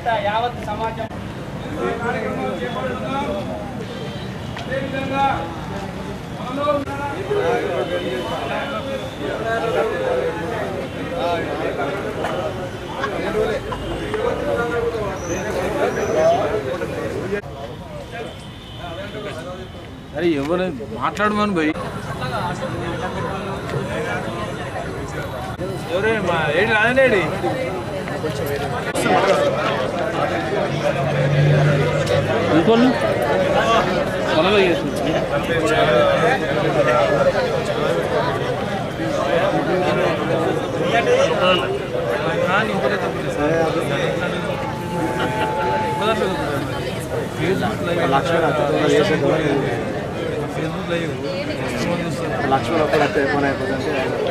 మిగతా యావత్ సమాజం అరే ఎవరు మాట్లాడమని పోయి ఎవరే మా ఏంటి రాదండి ఇంకోళ్ళు పొలంలో లక్ష్మణ్ ఒక్కడ టెలిఫోన్ అయిపోతుంటే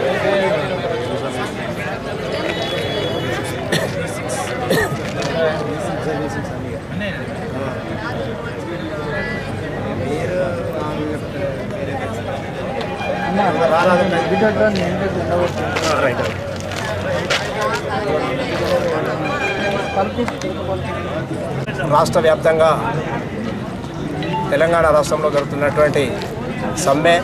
రైట్ రాష్ట్ర వ్యాప్తంగా తెలంగాణ రాష్ట్రంలో జరుగుతున్నటువంటి సమ్మె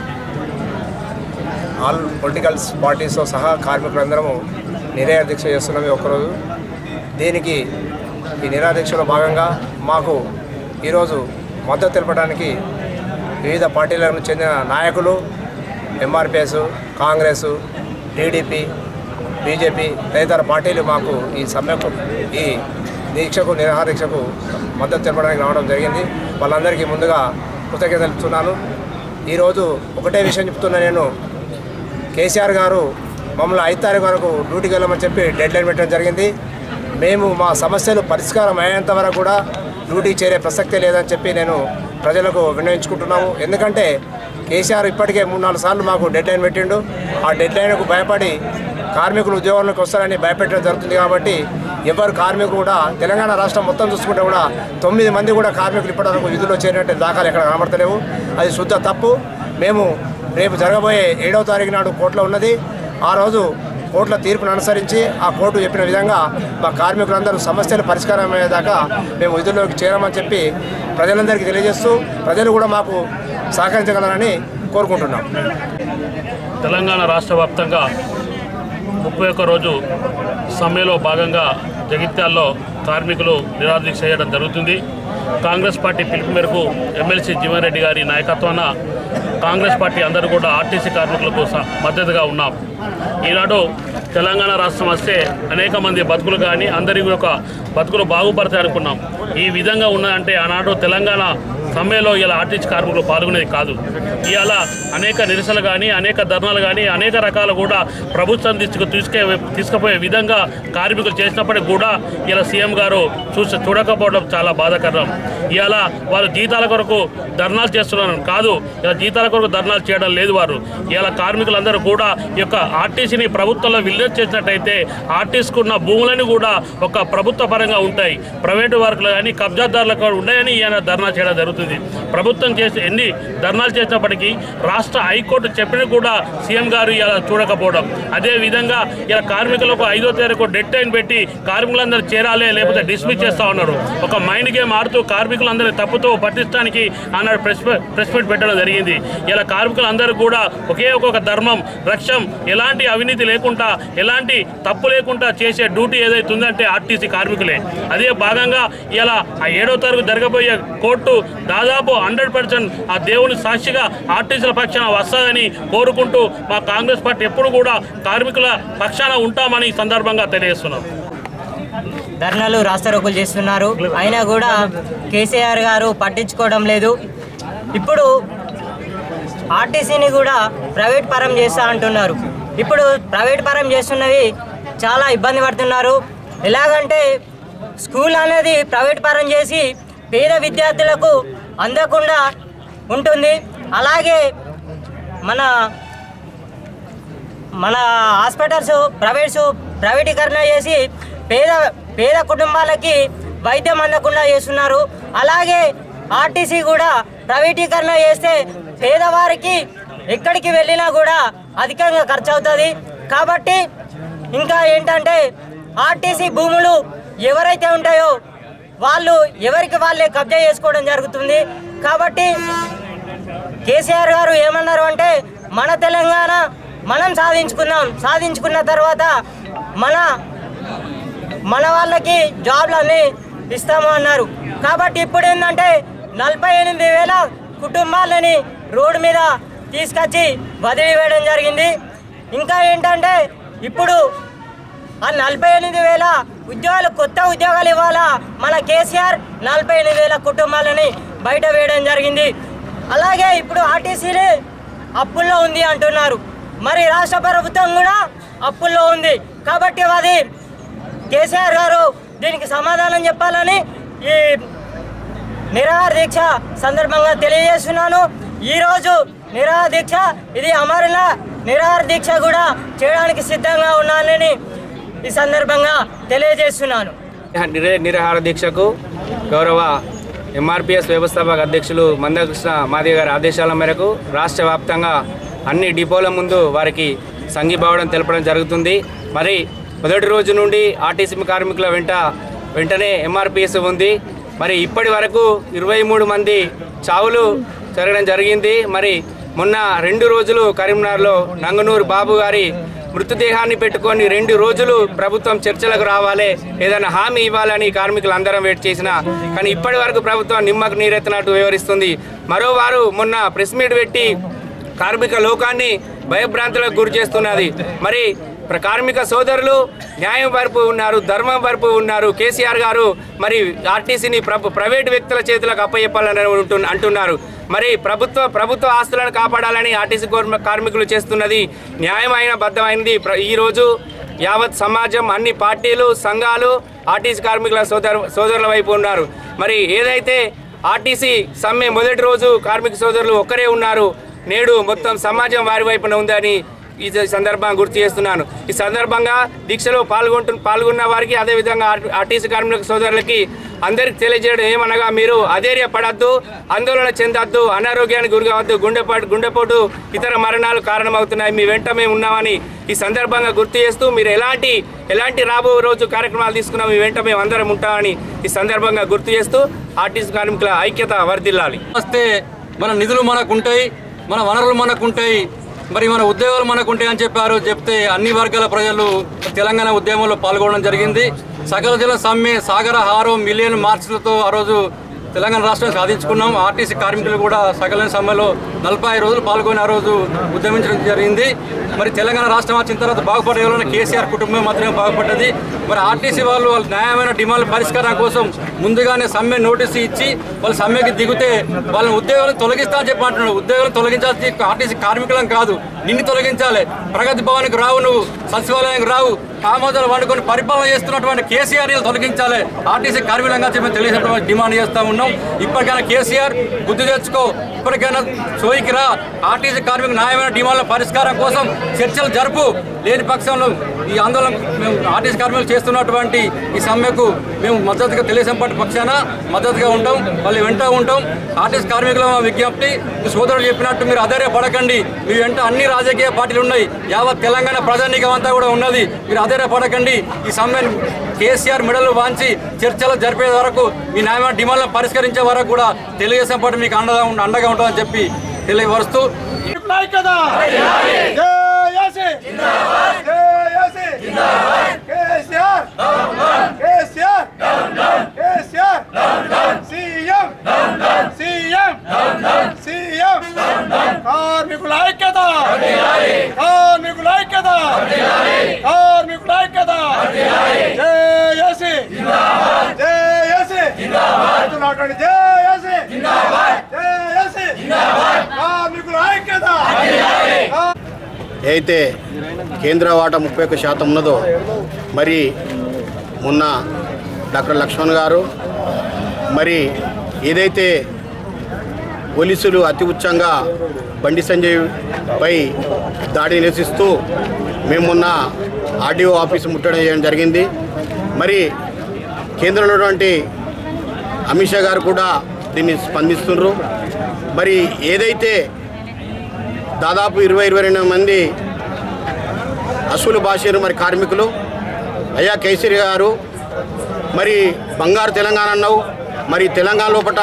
ఆల్ పొలిటికల్స్ పార్టీస్తో సహా కార్మికులందరము నిరాదీక్ష చేస్తున్నాం ఈ ఒక్కరోజు దీనికి ఈ నిరాదీక్షలో భాగంగా మాకు ఈరోజు మద్దతు తెలపడానికి వివిధ పార్టీలకు చెందిన నాయకులు ఎంఆర్పిఎస్ కాంగ్రెస్ టీడీపీ బీజేపీ తదితర పార్టీలు మాకు ఈ సమ్మెకు ఈ దీక్షకు నిరాదీక్షకు మద్దతు తెలపడానికి రావడం జరిగింది వాళ్ళందరికీ ముందుగా కృతజ్ఞతలు తెలుపుతున్నాను ఈరోజు ఒకటే విషయం చెప్తున్నా నేను కేసీఆర్ గారు మమ్మల్ని ఐదు తారీఖు వరకు డ్యూటీకి వెళ్ళమని చెప్పి డెడ్ లైన్ పెట్టడం జరిగింది మేము మా సమస్యలు పరిష్కారం అయ్యేంత వరకు కూడా డ్యూటీకి చేరే ప్రసక్తే లేదని చెప్పి నేను ప్రజలకు విన్నవించుకుంటున్నాము ఎందుకంటే కేసీఆర్ ఇప్పటికే మూడు నాలుగు సార్లు మాకు డెడ్ లైన్ పెట్టిండు ఆ డెడ్ లైన్కు భయపడి కార్మికులు ఉద్యోగంలోకి వస్తారని భయపెట్టడం జరుగుతుంది కాబట్టి ఎవరు కార్మికులు కూడా తెలంగాణ రాష్ట్రం మొత్తం చూసుకుంటే కూడా తొమ్మిది మంది కూడా కార్మికులు ఇప్పటివరకు విధుల్లో చేరినట్టు దాఖలు ఎక్కడ కనబడతలేవు అది శుద్ధ తప్పు మేము రేపు జరగబోయే ఏడవ తారీఖు నాడు కోర్టులో ఉన్నది ఆ రోజు కోర్టుల తీర్పును అనుసరించి ఆ కోర్టు చెప్పిన విధంగా మా కార్మికులందరూ సమస్యలు పరిష్కారం అయ్యేదాకా మేము విధుల్లోకి చేరమని చెప్పి ప్రజలందరికీ తెలియజేస్తూ ప్రజలు కూడా మాకు సహకరించగలరని కోరుకుంటున్నాం తెలంగాణ రాష్ట్ర వ్యాప్తంగా ముప్పై ఒక్క రోజు సమ్మెలో భాగంగా జగిత్యాల్లో కార్మికులు నిరాదీక్ష చేయడం జరుగుతుంది కాంగ్రెస్ పార్టీ పిలుపు మేరకు ఎమ్మెల్సీ జీవన్ రెడ్డి గారి నాయకత్వాన కాంగ్రెస్ పార్టీ అందరూ కూడా ఆర్టీసీ కార్మికులకు స- మద్దతుగా ఉన్నాం ఈనాడు తెలంగాణ రాష్ట్రం వస్తే అనేక మంది బతుకులు కానీ అందరి యొక్క బతుకులు బాగుపడతాయి అనుకున్నాం ఈ విధంగా ఉన్నదంటే ఆనాడు తెలంగాణ సమ్మెలో ఇలా ఆర్టీసీ కార్మికులు పాల్గొనేది కాదు ఇవాళ అనేక నిరసనలు కానీ అనేక ధర్నాలు కానీ అనేక రకాల కూడా ప్రభుత్వం తీసుకు తీసుకే తీసుకుపోయే విధంగా కార్మికులు చేసినప్పటికీ కూడా ఇలా సీఎం గారు చూసి చూడకపోవడం చాలా బాధాకరం ఇవాళ వారు జీతాల కొరకు ధర్నాలు చేస్తున్నారు కాదు ఇలా జీతాల కొరకు ధర్నాలు చేయడం లేదు వారు ఇవాళ కార్మికులందరూ కూడా ఈ యొక్క ఆర్టీసీని ప్రభుత్వంలో విలీనం చేసినట్టయితే ఆర్టీసీకి ఉన్న భూములని కూడా ఒక ప్రభుత్వ పరంగా ఉంటాయి ప్రైవేటు వర్కులు కానీ కబ్జాదారులకు కూడా ఉన్నాయని ఈయన ధర్నా చేయడం జరుగుతుంది ప్రభుత్వం చేసి ఎన్ని ధర్నాలు చేసినప్పటికీ రాష్ట్ర హైకోర్టు చెప్పిన కూడా సీఎం గారు ఇలా చూడకపోవడం అదే విధంగా ఇలా కార్మికులకు ఐదో తారీఖు డెడ్ టైం పెట్టి కార్మికులందరూ చేరాలి లేకపోతే డిస్మిస్ చేస్తా ఉన్నారు ఒక మైండ్ గేమ్ ఆడుతూ కార్మికులందరినీ తప్పుతో పట్టించడానికి ఆనాడు ప్రెస్ ప్రెస్ మీట్ పెట్టడం జరిగింది ఇలా కార్మికులందరూ కూడా ఒకే ఒక్కొక్క ధర్మం లక్ష్యం ఎలాంటి అవినీతి లేకుండా ఎలాంటి తప్పు లేకుండా చేసే డ్యూటీ ఏదైతే ఉందంటే ఆర్టీసీ కార్మికులే అదే భాగంగా ఇలా ఆ ఏడో తారీఖు జరగబోయే కోర్టు దాదాపు హండ్రెడ్ పర్సెంట్ ఆ దేవుని సాక్షిగా ఆర్టీసీల పక్షాన వస్తుందని కోరుకుంటూ మా కాంగ్రెస్ పార్టీ ఎప్పుడు కూడా కార్మికుల పక్షాన ఉంటామని ఈ సందర్భంగా తెలియజేస్తున్నాం ధర్నాలు రాస్తారోకులు చేస్తున్నారు అయినా కూడా కేసీఆర్ గారు పట్టించుకోవడం లేదు ఇప్పుడు ఆర్టీసీని కూడా ప్రైవేట్ పరం చేస్తా అంటున్నారు ఇప్పుడు ప్రైవేట్ పరం చేస్తున్నవి చాలా ఇబ్బంది పడుతున్నారు ఎలాగంటే స్కూల్ అనేది ప్రైవేట్ పరం చేసి పేద విద్యార్థులకు అందకుండా ఉంటుంది అలాగే మన మన హాస్పిటల్స్ ప్రైవేట్స్ ప్రైవేటీకరణ చేసి పేద పేద కుటుంబాలకి వైద్యం అందకుండా చేస్తున్నారు అలాగే ఆర్టీసీ కూడా ప్రైవేటీకరణ చేస్తే పేదవారికి ఎక్కడికి వెళ్ళినా కూడా అధికంగా ఖర్చు అవుతుంది కాబట్టి ఇంకా ఏంటంటే ఆర్టీసీ భూములు ఎవరైతే ఉంటాయో వాళ్ళు ఎవరికి వాళ్ళే కబ్జా చేసుకోవడం జరుగుతుంది కాబట్టి కేసీఆర్ గారు ఏమన్నారు అంటే మన తెలంగాణ మనం సాధించుకుందాం సాధించుకున్న తర్వాత మన మన వాళ్ళకి జాబ్లు అన్నీ ఇస్తాము అన్నారు కాబట్టి ఇప్పుడు ఏంటంటే నలభై ఎనిమిది వేల కుటుంబాలని రోడ్డు మీద తీసుకొచ్చి వదిలివేయడం జరిగింది ఇంకా ఏంటంటే ఇప్పుడు ఆ నలభై ఎనిమిది వేల ఉద్యోగాలు కొత్త ఉద్యోగాలు ఇవ్వాలా మన కేసీఆర్ నలభై ఎనిమిది వేల కుటుంబాలని బయట వేయడం జరిగింది అలాగే ఇప్పుడు ఆర్టీసీని అప్పుల్లో ఉంది అంటున్నారు మరి రాష్ట్ర ప్రభుత్వం కూడా అప్పుల్లో ఉంది కాబట్టి అది కేసీఆర్ గారు దీనికి సమాధానం చెప్పాలని ఈ నిరాహార దీక్ష సందర్భంగా తెలియజేస్తున్నాను ఈరోజు నిరాహార దీక్ష ఇది అమరుల నిరాహార దీక్ష కూడా చేయడానికి సిద్ధంగా ఉన్నానని ఈ సందర్భంగా తెలియజేస్తున్నాను నిరే నిరాహార దీక్షకు గౌరవ ఎంఆర్పిఎస్ వ్యవస్థాపక అధ్యక్షులు మందకృష్ణ మాదిగ గారి ఆదేశాల మేరకు రాష్ట్ర వ్యాప్తంగా అన్ని డిపోల ముందు వారికి సంఘీభావడం తెలపడం జరుగుతుంది మరి మొదటి రోజు నుండి ఆర్టీసీ కార్మికుల వెంట వెంటనే ఎంఆర్పిఎస్ ఉంది మరి ఇప్పటి వరకు ఇరవై మూడు మంది చావులు జరగడం జరిగింది మరి మొన్న రెండు రోజులు కరీంనగర్లో నంగనూరు బాబు గారి మృతదేహాన్ని పెట్టుకొని రెండు రోజులు ప్రభుత్వం చర్చలకు రావాలి ఏదైనా హామీ ఇవ్వాలని కార్మికులు అందరం వెయిట్ చేసిన కానీ ఇప్పటి వరకు ప్రభుత్వం నిమ్మకు నీరెత్తినట్టు వివరిస్తుంది మరోవారు మొన్న ప్రెస్ మీట్ పెట్టి కార్మిక లోకాన్ని భయభ్రాంతులకు గురి చేస్తున్నది మరి ప్ర- కార్మిక సోదరులు న్యాయం వైపు ఉన్నారు ధర్మం వైపు ఉన్నారు కేసీఆర్ గారు మరి ఆర్టీసీని ప్రభు ప్రైవేట్ వ్యక్తుల చేతులకు అప్పచెప్పాలని ఉంటు- అంటున్నారు మరి ప్రభుత్వ ప్రభుత్వ ఆస్తులను కాపాడాలని ఆర్టీసీ కోర్మ- కార్మికులు చేస్తున్నది న్యాయమైన బద్దమైనది ప్ర- ఈరోజు యావత్ సమాజం అన్ని పార్టీలు సంఘాలు ఆర్టీసీ కార్మికుల సోదరు సోదరుల వైపు ఉన్నారు మరి ఏదైతే ఆర్టీసీ సమ్మె మొదటి రోజు కార్మిక సోదరులు ఒక్కరే ఉన్నారు నేడు మొత్తం సమాజం వారి వైపున ఉందని ఈ సందర్భంగా గుర్తు చేస్తున్నాను ఈ సందర్భంగా దీక్షలో పాల్గొంటు పాల్గొన్న వారికి అదేవిధంగా ఆర్- ఆర్టీసీ కార్మిక సోదరులకి అందరికి తెలియజేయడం ఏమనగా మీరు అధైర్య పడద్దు ఆందోళన చెందొద్దు అనారోగ్యానికి గురి కావద్దు గుండెపాటు గుండెపోటు ఇతర మరణాలు కారణమవుతున్నాయి మీ వెంట మేము ఉన్నామని ఈ సందర్భంగా గుర్తు చేస్తూ మీరు ఎలాంటి ఎలాంటి రాబో రోజు కార్యక్రమాలు తీసుకున్నా మీ వెంట మేము అందరం ఉంటామని ఈ సందర్భంగా గుర్తు చేస్తూ ఆర్టీసీ కార్మికుల ఐక్యత వర్ధిల్లాలి వస్తే మన నిధులు మనకుంటాయి మన వనరులు మనకుంటాయి మరి మన ఉద్యోగాలు మనకుంటాయి అని చెప్పారు చెప్తే అన్ని వర్గాల ప్రజలు తెలంగాణ ఉద్యమంలో పాల్గొనడం జరిగింది సకల జల సమ్మె సాగర హారం మిలియన్ మార్చులతో ఆ రోజు తెలంగాణ రాష్ట్రం సాధించుకున్నాం ఆర్టీసీ కార్మికులు కూడా సకల సమ్మెలో నలభై రోజులు పాల్గొని ఆ రోజు ఉద్యమించడం జరిగింది మరి తెలంగాణ రాష్ట్రం వచ్చిన తర్వాత బాగుపడే ఎవరైనా కేసీఆర్ కుటుంబం మాత్రమే బాగుపడ్డది మరి ఆర్టీసీ వాళ్ళు వాళ్ళ న్యాయమైన డిమాండ్ల పరిష్కారం కోసం ముందుగానే సమ్మె నోటీసు ఇచ్చి వాళ్ళ సమ్మెకి దిగితే వాళ్ళ ఉద్యోగాలను తొలగిస్తా అని చెప్పి అంటున్నాడు ఉద్యోగాలను తొలగించాల్సి ఆర్టీసీ కార్మికులం కాదు నిన్ను తొలగించాలి ప్రగతి భవన్కి రావు నువ్వు సచివాలయానికి రావు ఆమోదాలు వండుకొని పరిపాలన చేస్తున్నటువంటి కేసీఆర్ తొలగించాలి ఆర్టీసీ కార్మికులంగా చెప్పి తెలియజేటువంటి డిమాండ్ చేస్తా ఉన్నాం ఇప్పటికైనా కేసీఆర్ బుద్ధి తెచ్చుకో ఇప్పటికైనా సోయికి రా ఆర్టీసీ కార్మిక న్యాయమైన డిమాండ్ల పరిష్కారం కోసం చర్చలు జరుపు లేని పక్షంలో ఈ ఆందోళన మేము ఆర్టీసీ కార్మికులు చేస్తున్నటువంటి ఈ సమ్మెకు మేము మద్దతుగా తెలుగుదేశం పార్టీ పక్షాన మద్దతుగా ఉంటాం వాళ్ళు వెంట ఉంటాం ఆర్టీసీ కార్మికుల మా విజ్ఞప్తి మీ సోదరుడు చెప్పినట్టు మీరు అధైర్య పడకండి మీ వెంట అన్ని రాజకీయ పార్టీలు ఉన్నాయి యావత్ తెలంగాణ ప్రజానీకం అంతా కూడా ఉన్నది మీరు అధైర్య పడకండి ఈ సమ్మెను కేసీఆర్ మెడలు వాంచి చర్చలు జరిపే వరకు మీ న్యాయమైన డిమాండ్లను పరిష్కరించే వరకు కూడా తెలుగుదేశం పార్టీ మీకు అండగా ఉండ- అండగా ఉంటుందని చెప్పి తెలియపరుస్తూ కార్మికుల ఐక్యత కార్మికుల ఐక్యత కార్మికుల ఐక్యత జేఏసీ జేఏసీ జేఏసీ జేఏసీ కార్మికుల ఐక్యత అయితే కేంద్ర వాటా ముప్పై ఒక్క శాతం ఉన్నదో మరి మొన్న డాక్టర్ లక్ష్మణ్ గారు మరి ఏదైతే పోలీసులు అతి ఉచ్చంగా బండి సంజయ్ పై దాడి నిరసిస్తూ మేము మొన్న ఆర్డీఓ ఆఫీసు ముట్టడి చేయడం జరిగింది మరి కేంద్రంలో ఉన్నటువంటి అమిత్ షా గారు కూడా దీన్ని స్పందిస్తున్నారు మరి ఏదైతే దాదాపు ఇరవై ఇరవై రెండు మంది అసూలు భాషలు మరి కార్మికులు అయ్యా కేసరి గారు మరి బంగారు తెలంగాణ అన్నావు మరి తెలంగాణ లోపట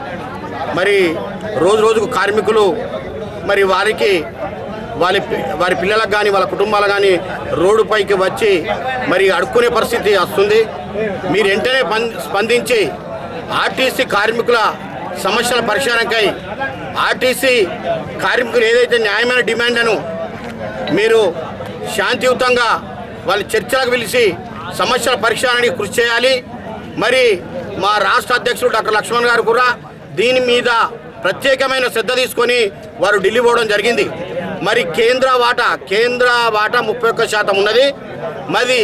మరి రోజు రోజుకు కార్మికులు మరి వారికి వారి పి- వారి పిల్లలకు కానీ వాళ్ళ కుటుంబాలు కానీ రోడ్డుపైకి వచ్చి మరి అడుక్కునే పరిస్థితి వస్తుంది మీరు వెంటనే పం- స్పందించి ఆర్టీసీ కార్మికుల సమస్యల పరిష్కారంకై ఆర్టీసీ కార్మికులు ఏదైతే న్యాయమైన డిమాండ్లను మీరు శాంతియుతంగా వాళ్ళ చర్చలకు పిలిచి సమస్యల పరిష్కారానికి కృషి చేయాలి మరి మా రాష్ట్ర అధ్యక్షుడు డాక్టర్ లక్ష్మణ్ గారు కూడా దీని మీద ప్రత్యేకమైన శ్రద్ధ తీసుకొని వారు ఢిల్లీ పోవడం జరిగింది మరి కేంద్ర వాటా కేంద్ర వాటా ముప్పై ఒక్క శాతం ఉన్నది మరి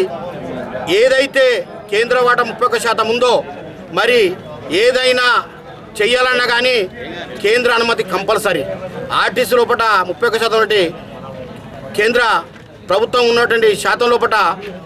ఏదైతే కేంద్ర వాటా ముప్పై ఒక్క శాతం ఉందో మరి ఏదైనా చెయ్యాలన్నా కానీ కేంద్ర అనుమతి కంపల్సరీ ఆర్టీసీ లోపల ముప్పై ఒక్క శాతం ఒకటి కేంద్ర ప్రభుత్వం ఉన్నటువంటి శాతం లోపల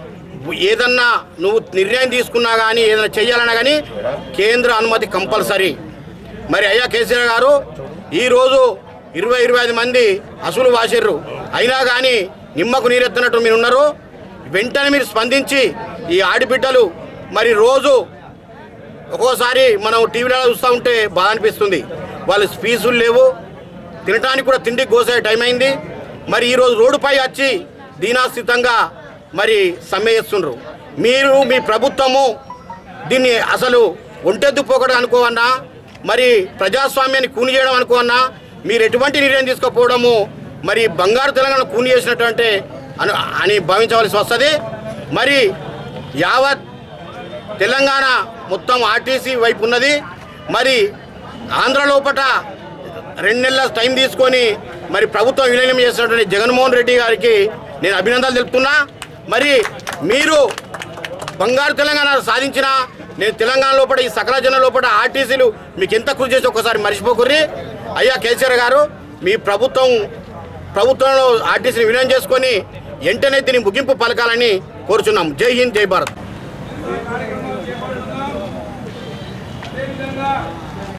ఏదన్నా నువ్వు నిర్ణయం తీసుకున్నా కానీ ఏదైనా చెయ్యాలన్నా కానీ కేంద్ర అనుమతి కంపల్సరీ మరి అయ్యా కేసీఆర్ గారు ఈరోజు ఇరవై ఇరవై ఐదు మంది అసలు వాసిర్రు అయినా కానీ నిమ్మకు నీరెత్తినట్టు మీరు ఉన్నారు వెంటనే మీరు స్పందించి ఈ ఆడిబిడ్డలు మరి రోజు ఒక్కోసారి మనం టీవీలో చూస్తూ ఉంటే బాధ అనిపిస్తుంది వాళ్ళు ఫీజులు లేవు తినడానికి కూడా తిండి కోసే టైం అయింది మరి ఈరోజు రోడ్డుపై వచ్చి దీనాస్థితంగా మరి సమ్మె చేస్తుండ్రు మీరు మీ ప్రభుత్వము దీన్ని అసలు ఒంటెద్దు పోకడ అనుకోవన్నా మరి ప్రజాస్వామ్యాన్ని కూని చేయడం అనుకోవన్నా మీరు ఎటువంటి నిర్ణయం తీసుకోకపోవడము మరి బంగారు తెలంగాణ కూని చేసినట్టు అను అని భావించవలసి వస్తుంది మరి యావత్ తెలంగాణ మొత్తం ఆర్టీసీ వైపు ఉన్నది మరి ఆంధ్ర లోపట రెండు నెలల టైం తీసుకొని మరి ప్రభుత్వం విలీనం చేసినటువంటి జగన్మోహన్ రెడ్డి గారికి నేను అభినందనలు తెలుపుతున్నా మరి మీరు బంగారు తెలంగాణ సాధించిన నేను తెలంగాణ లోపల ఈ సకల జన లోపల ఆర్టీసీలు మీకు ఎంత కృషి చేసి ఒక్కసారి మర్చిపోకుర్రి అయ్యా కేసీఆర్ గారు మీ ప్రభుత్వం ప్రభుత్వంలో ఆర్టీసీని విలీనం చేసుకొని వెంటనే దీని ముగింపు పలకాలని కోరుచున్నాం జై హింద్ జై భారత్